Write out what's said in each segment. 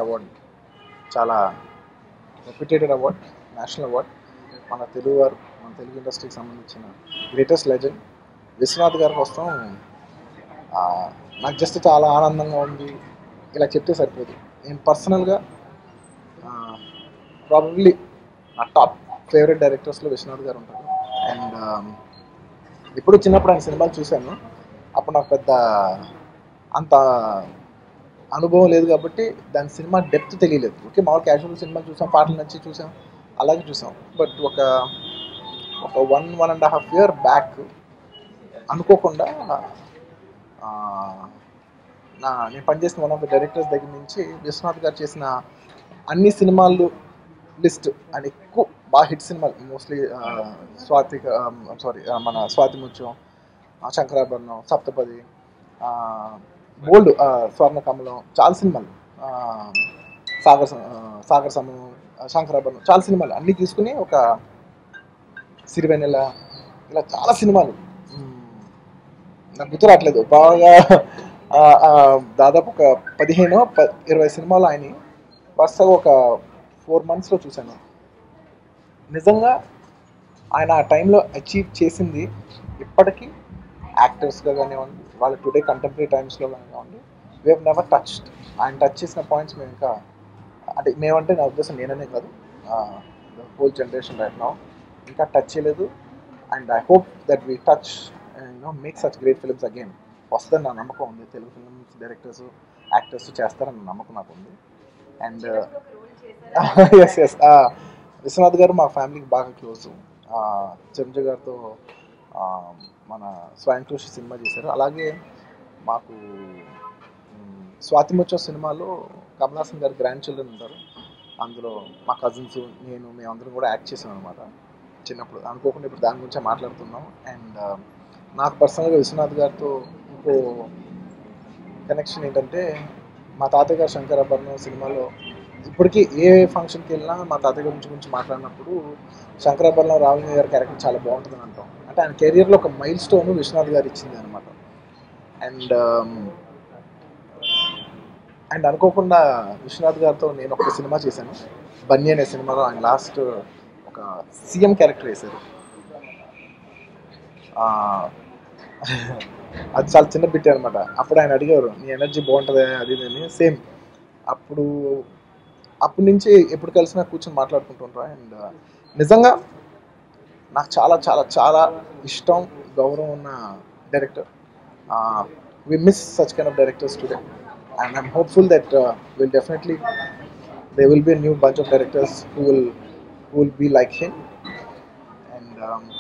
Award చాలా reputed award national award మన తెలుగు వారు మన తెలుగు ఇండస్ట్రీకి సంబంధించిన గ్రేటెస్ట్ లెజెండ్ విశ్వనాథ్ గారి కోసం ఆ, నాకు జస్ట్ చాలా ఆనందంగా ఉంది ఇలా చెప్తే సరిపోదు నేను పర్సనల్గా ప్రాబబ్లీ నా టాప్ ఫేవరెట్ డైరెక్టర్స్లో విశ్వనాథ్ గారు ఉంటారు అండ్ ఇప్పుడు చిన్నప్పుడు ఆయన సినిమాలు చూశాను అప్పుడు నాకు పెద్ద అంత అనుభవం లేదు కాబట్టి దాని సినిమా డెప్త్ తెలియలేదు ఓకే మామూలు క్యాజువల్ సినిమా చూసాం పాటలు నచ్చి చూసాం అలాగే చూసాం బట్ ఒక ఒక one one and half year back అనుకోకుండా ఆ, నా నేను పనిచేసిన వన్ ఆఫ్ ద డైరెక్టర్స్ దగ్గర నుంచి విశ్వనాథ్ గారు చేసిన అన్ని సినిమాలు లిస్ట్ అండ్ ఎక్కువ బాగా హిట్ సినిమాలు మోస్ట్లీ స్వాతి సారీ మన స్వాతి ముత్యం ఆ, శంకరాభరణం సప్తపది బోల్డ్ స్వర్ణ కమలం చాలా సినిమాలు ఆ, సాగర్ స- ఆ, సాగర్ సమూహం ఆ, శంకరాభరణం చాలా సినిమాలు అన్నీ తీసుకుని ఒక సిరివెన్నెల ఇలా చాలా సినిమాలు మ్మ్. నాకు గుర్తు రావట్లేదు బాగా ఆ, ఆ, దాదాపు ఒక పదిహేను ప ఇరవై సినిమాలు ఆయన వరుసగా ఒక ఫోర్ మంత్స్లో చూశాను నిజంగా ఆయన ఆ టైంలో అచీవ్ చేసింది ఇప్పటికీ యాక్టర్స్గా కానివ్వండి వాళ్ళ టుడే కంటెంపరీ టైమ్స్లో కానివ్వండి వీ హెవ్ నెవర్ టచ్డ్ ఆయన టచ్ చేసిన పాయింట్స్ మేము ఇంకా అంటే మేమంటే నా ఉద్దేశం నేననే కాదు హోల్ జనరేషన్ రైట్ నౌ ఇంకా టచ్ చేయలేదు and I hope that we touch you know make such great films again వస్తుందని నా నమ్మకం ఉంది తెలుగు ఫిల్మ్స్ డైరెక్టర్స్ యాక్టర్స్ చేస్తారని నమ్మకం నాకు ఉంది అండ్ ఎస్ ఎస్ విశ్వనాథ్ గారు మా ఫ్యామిలీకి బాగా క్లోజ్ చిరంజీవి గారితో ఆ, మన స్వయం కృషి సినిమా చేశారు అలాగే మాకు మ్, స్వాతి ముచ్చో సినిమాలో కమల్ హాసన్ గారి గ్రాండ్ చిల్డ్రన్ ఉంటారు అందులో మా కజిన్స్ నేను మేమందరం కూడా యాక్ట్ చేసాం అనమాట చిన్నప్పుడు అనుకోకుండా ఇప్పుడు దాని గురించే మాట్లాడుతున్నాం అండ్ నాకు పర్సనల్గా విశ్వనాథ్ గారితో ఇంకో కనెక్షన్ ఏంటంటే మా తాతయ్య గారు శంకరాభరణం సినిమాలో ఇప్పటికీ ఏ ఫంక్షన్కి వెళ్ళినా మా తాతయ్య గురించి గురించి మాట్లాడినప్పుడు శంకరాభరణం రావు గారి క్యారెక్టర్ చాలా బాగుంటుందని అంటాం అంటే ఆయన కెరియర్లో ఒక మైల్ స్టోన్ విశ్వనాథ్ గారు ఇచ్చింది అనమాట అండ్ అండ్ అనుకోకుండా విశ్వనాథ్ గారితో నేను ఒక సినిమా చేశాను బన్నీ అనే సినిమాలో ఆయన లాస్ట్ ఒక సీఎం క్యారెక్టర్ వేశారు ఆ, అది చాలా చిన్న బిట్ అనమాట అప్పుడు ఆయన అడిగారు నీ ఎనర్జీ బాగుంటుంది అది ఇది అని సేమ్ అప్పుడు అప్పటి నుంచి ఎప్పుడు కలిసినా కూర్చొని మాట్లాడుకుంటుంటారు అండ్ నిజంగా నాకు చాలా చాలా చాలా ఇష్టం గౌరవం ఉన్న director we miss such kind of directors today and I'm hopeful that will definitely they will be new bunch of directors who will who will be like him and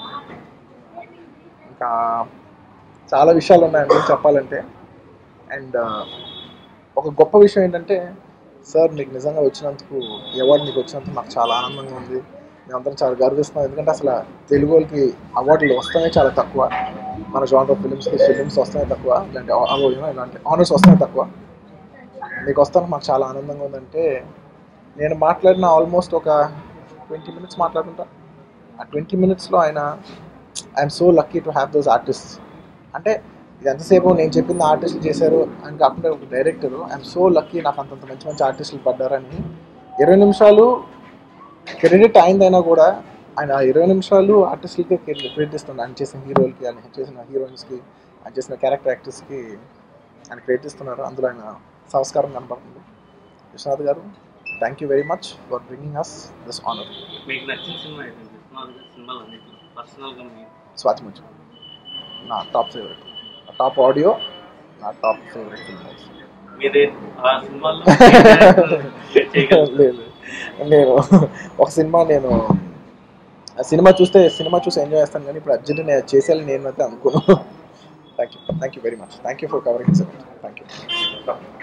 ఇంకా చాలా విషయాలు ఉన్నాయండి చెప్పాలంటే అండ్ ఒక గొప్ప విషయం ఏంటంటే సార్ మీకు నిజంగా వచ్చినందుకు ఈ అవార్డు మీకు వచ్చినందుకు నాకు చాలా ఆనందంగా ఉంది మేమందరం చాలా గర్విస్తున్నాం ఎందుకంటే అసలు తెలుగు వాళ్ళకి అవార్డులు వస్తానే చాలా తక్కువ మన జానర్ ఫిలిమ్స్కి ఫిలిమ్స్ వస్తానే తక్కువ ఇలాంటి అవార్డు ఇలాంటి ఆనర్స్ వస్తానే తక్కువ మీకు వస్తాను మాకు చాలా ఆనందంగా ఉందంటే నేను మాట్లాడిన ఆల్మోస్ట్ ఒక ట్వంటీ మినిట్స్ మాట్లాడుకుంటా ఆ ట్వంటీ మినిట్స్లో ఆయన I'm so lucky to have those artist అంటే ఇది ఎంతసేపు నేను చెప్పింది ఆర్టిస్టులు చేశారు అని కాకుండా ఒక డైరెక్టర్ ఐఎమ్ సో లక్కీ నాకు అంతంత మంచి మంచి ఆర్టిస్టులు పడ్డారని ఇరవై నిమిషాలు క్రెడిట్ అయిందైనా కూడా ఆయన ఆ ఇరవై నిమిషాలు ఆర్టిస్టులకి క్రెడిట్ ఇస్తుంది ఆయన చేసిన హీరోలకి ఆయన చేసిన హీరోయిన్స్కి ఆయన చేసిన క్యారెక్టర్ యాక్టర్స్కి ఆయన క్రెడిట్ ఇస్తున్నారు అందులో ఆయన సంస్కారం కనపడుతుంది విశ్వనాథ్ గారు thank you very much for bringing us this honour మీకు నచ్చిన సినిమా ఏంటండి విశ్వనాథ్ గారి సినిమాలు అన్నింటిలో పర్సనల్గా మీ స్వాతి ముచ్చు నా టాప్ ఫేవరెట్ నా టాప్ ఆడియో నా టాప్ ఫేవరెట్ ఫిల్మ్ మీదే ఆ సినిమాల్లో చేయగలరు లేదు నేను ఒక సినిమా నేను ఆ సినిమా చూస్తే సినిమా చూసి ఎంజాయ్ చేస్తాను కానీ ఇప్పుడు అర్జెంట్ నేను చేసేయాలని నేను అయితే అనుకోను thank you thank you very much thank you for covering sir thank you